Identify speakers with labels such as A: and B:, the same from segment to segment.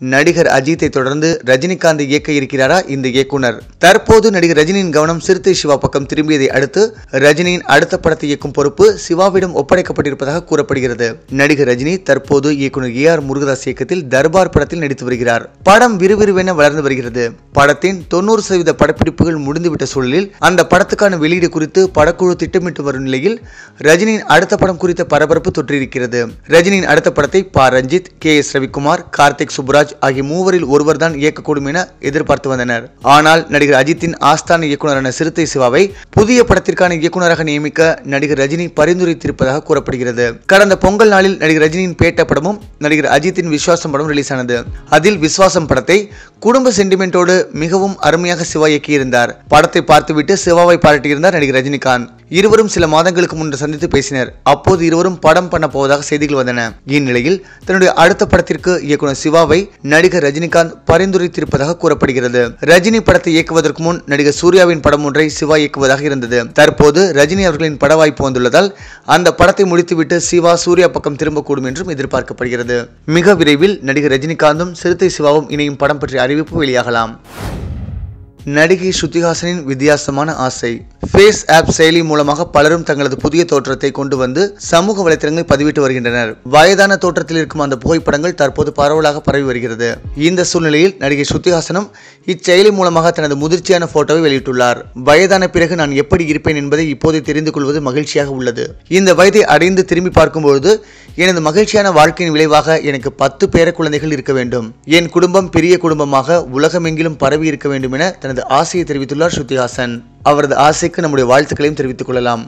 A: நடிகர் அஜித்தை தொடர்ந்து ரஜினிகாந்த் இயக்க இருக்கிறாரா இந்த இயக்குனர் தற்போது நடிகர் ரஜினியின் கவனம் சிறுத்தை சிவா பக்கம் திரும்பியதை அடுத்து ரஜினியின் அடுத்த படத்தை இயக்கும் பொறுப்பு சிவாவிடம் ஒப்படைக்கப்பட்டிருப்பதாக கூறப்படுகிறது நடிகர் ரஜினி தற்போது இயக்குனர் ஏ ஆர் முருகதாஸ் இயக்கத்தில் தர்பார் படத்தில் நடித்து வருகிறார் படம் விறுவிறுவென வளர்ந்து வருகிறது படத்தின் தொண்ணூறு சதவீத படப்பிடிப்புகள் முடிந்துவிட்ட சூழலில் அந்த படத்துக்கான வெளியீடு குறித்து படக்குழு திட்டமிட்டு வரும் நிலையில் ரஜினியின் அடுத்த படம் குறித்த பரபரப்பு தொற்றிருக்கிறது ரஜினியின் அடுத்த படத்தை ப ரஞ்சித் கே எஸ் ரவிக்குமார் கார்த்திக் சுப்புராஜ் ஆகிய மூவரில் ஒருவர் தான் இயக்கக்கூடும் என எதிர்பார்த்து வந்தனர் ஆனால் நடிகர் அஜித்தின் ஆஸ்தான இயக்குனரான சிறுத்தை சிவாவை புதிய படத்திற்கான இயக்குனராக நியமிக்க நடிகர் ரஜினி பரிந்துரைத்திருப்பதாக கூறப்படுகிறது கடந்த பொங்கல் நாளில் நடிகர் ரஜினியின் பேட்ட படமும் நடிகர் அஜித்தின் விஸ்வாசம் படம் ரிலீஸ் ஆனது அதில் விஸ்வாசம் படத்தை குடும்ப சென்டிமெண்டோடு மிகவும் அருமையாக சிவா இயக்கியிருந்தார் படத்தை பார்த்துவிட்டு சிவாவை பாராட்டியிருந்தார் நடிகர் ரஜினிகாந்த் இருவரும் சில மாதங்களுக்கு முன்பு சந்தித்து பேசினர் அப்போது இருவரும் படம் பண்ண போவதாக செய்திகள் வந்தன இந்நிலையில் தன்னுடைய அடுத்த படத்திற்கு இயக்குனர் சிவாவை நடிகர் ரஜினிகாந்த் பரிந்துரைத்திருப்பதாக கூறப்படுகிறது ரஜினி படத்தை இயக்குவதற்கு முன் நடிகர் சூர்யாவின் படம் ஒன்றை சிவா இயக்குவதாக இருந்தது தற்போது ரஜினி அவர்களின் பட வாய்ப்பு வந்துள்ளதால் அந்த படத்தை முடித்துவிட்டு சிவா சூர்யா பக்கம் திரும்பக்கூடும் என்றும் எதிர்பார்க்கப்படுகிறது மிக விரைவில் நடிகர் ரஜினிகாந்தும் சிறுத்தை சிவாவும் இணையும் படம் பற்றிய அறிவிப்பு வெளியாகலாம் நடிகை ஸ்ருதிஹாசனின் வித்தியாசமான ஆசை ஃபேஸ் ஆப் செயலி மூலமாக பலரும் தங்களது புதிய தோற்றத்தை கொண்டு வந்து சமூக வலைத்தளங்களில் பதிவிட்டு வருகின்றனர் வயதான தோற்றத்தில் இருக்கும் அந்த புகைப்படங்கள் தற்போது பரவலாக பரவி வருகிறது இந்த சூழ்நிலையில் நடிகை ஸ்ருதிஹாசனும் இச்செயலி மூலமாக தனது முதிர்ச்சியான போட்டோவை வெளியிட்டுள்ளார் வயதான பிறகு நான் எப்படி இருப்பேன் என்பதை இப்போது தெரிந்து கொள்வது மகிழ்ச்சியாக உள்ளது இந்த வயதை அடைந்து திரும்பி பார்க்கும்பொழுது எனது மகிழ்ச்சியான வாழ்க்கையின் விளைவாக எனக்கு பத்து பேர குழந்தைகள் இருக்க வேண்டும் என் குடும்பம் பெரிய குடும்பமாக உலகமெங்கிலும் பரவி இருக்க வேண்டும் என தனது ஆசையை தெரிவித்துள்ளார் ஸ்ருதிஹாசன் அவரது ஆசைக்கு நம்முடைய வாழ்த்துக்களையும் தெரிவித்துக் கொள்ளலாம்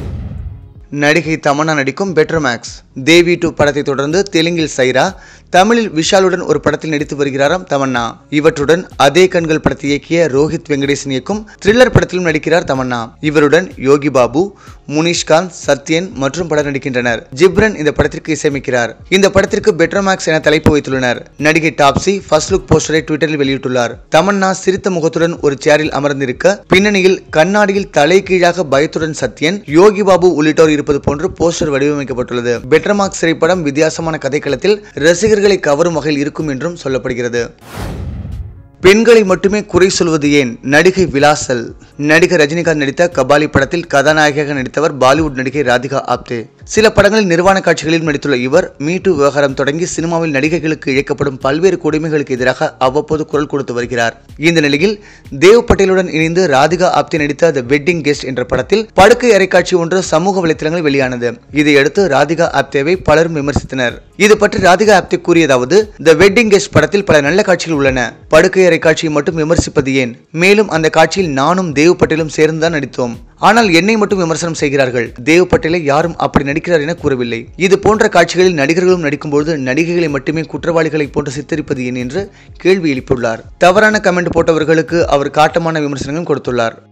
A: நடிகை தமன்னா நடிக்கும் பெட்டர் மேக்ஸ் தேவி டூ படத்தை தொடர்ந்து தெலுங்கில் சைரா தமிழில் விஷாலுடன் ஒரு படத்தில் நடித்து வருகிறாராம் தமன்னா இவற்றுடன் அதே கண்கள் படத்தை இயக்கிய ரோஹித் வெங்கடேசன் இயக்கும் த்ரில்லர் படத்திலும் நடிக்கிறார் தமன்னா இவருடன் யோகி பாபு முனிஷ்காந்த் சத்யன் மற்றும் பலர் நடிக்கின்றனர் ஜிப்ரன் இந்த படத்திற்கு இசையமைக்கிறார் இந்த படத்திற்கு பெட்டர் மேக்ஸ் என தலைப்பு வைத்துள்ளனர் நடிகை டாப்ஸி ஃபர்ஸ்ட் லுக் போஸ்டரை ட்விட்டரில் வெளியிட்டுள்ளார் தமன்னா சிரித்த முகத்துடன் ஒரு சேரில் அமர்ந்திருக்க பின்னணியில் கண்ணாடியில் தலை கீழாக பயத்துடன் சத்யன் யோகி பாபு உள்ளிட்டோர் இருப்பது போன்று போஸ்டர் வடிவமைக்கப்பட்டுள்ளது பெட்டர் மார்க்ஸ் திரைப்படம் வித்தியாசமான கதைக்களத்தில் ரசிகர்களை கவரும் வகையில் இருக்கும் என்றும் சொல்லப்படுகிறது பெண்களை மட்டுமே குறை சொல்வது ஏன் நடிகை விலாசல் நடிகர் ரஜினிகாந்த் நடித்த கபாலி படத்தில் கதாநாயகியாக நடித்தவர் பாலிவுட் நடிகை ராதிகா ஆப்தே சில படங்களில் நிர்வாண காட்சிகளில் நடித்துள்ள இவர் மீட்டு விவகாரம் தொடங்கி சினிமாவில் நடிகைகளுக்கு இழைக்கப்படும் பல்வேறு கொடுமைகளுக்கு எதிராக அவ்வப்போது குரல் கொடுத்து வருகிறார் இந்த நிலையில் தேவ் பட்டேலுடன் இணைந்து ராதிகா ஆப்தே நடித்த த வெட்டிங் கெஸ்ட் என்ற படத்தில் படுக்கை அறை காட்சி ஒன்று சமூக வலைத்தளங்களில் வெளியானது இதையடுத்து ராதிகா ஆப்தேவை பலரும் விமர்சித்தனர் இது பற்றி ராதிகா ஆப்தே கூறியதாவது த வெட்டிங் கெஸ்ட் படத்தில் பல நல்ல காட்சிகள் உள்ளன படுக்கை அறை காட்சியை மட்டும் விமர்சிப்பது ஏன் மேலும் அந்த காட்சியில் நானும் தேவ் பட்டேலும் சேர்ந்துதான் நடித்தோம் ஆனால் என்னை மட்டும் விமர்சனம் செய்கிறார்கள் தேவ் பட்டேலை யாரும் அப்படி நடிக்கிறார் என கூறவில்லை இது போன்ற காட்சிகளில் நடிகர்களும் நடிக்கும்போது நடிகைகளை மட்டுமே குற்றவாளிகளை போன்று சித்தரிப்பது ஏன் என்று கேள்வி எழுப்பியுள்ளார் தவறான கமெண்ட் போட்டவர்களுக்கு அவர் காட்டமான விமர்சனங்களும் கொடுத்துள்ளார்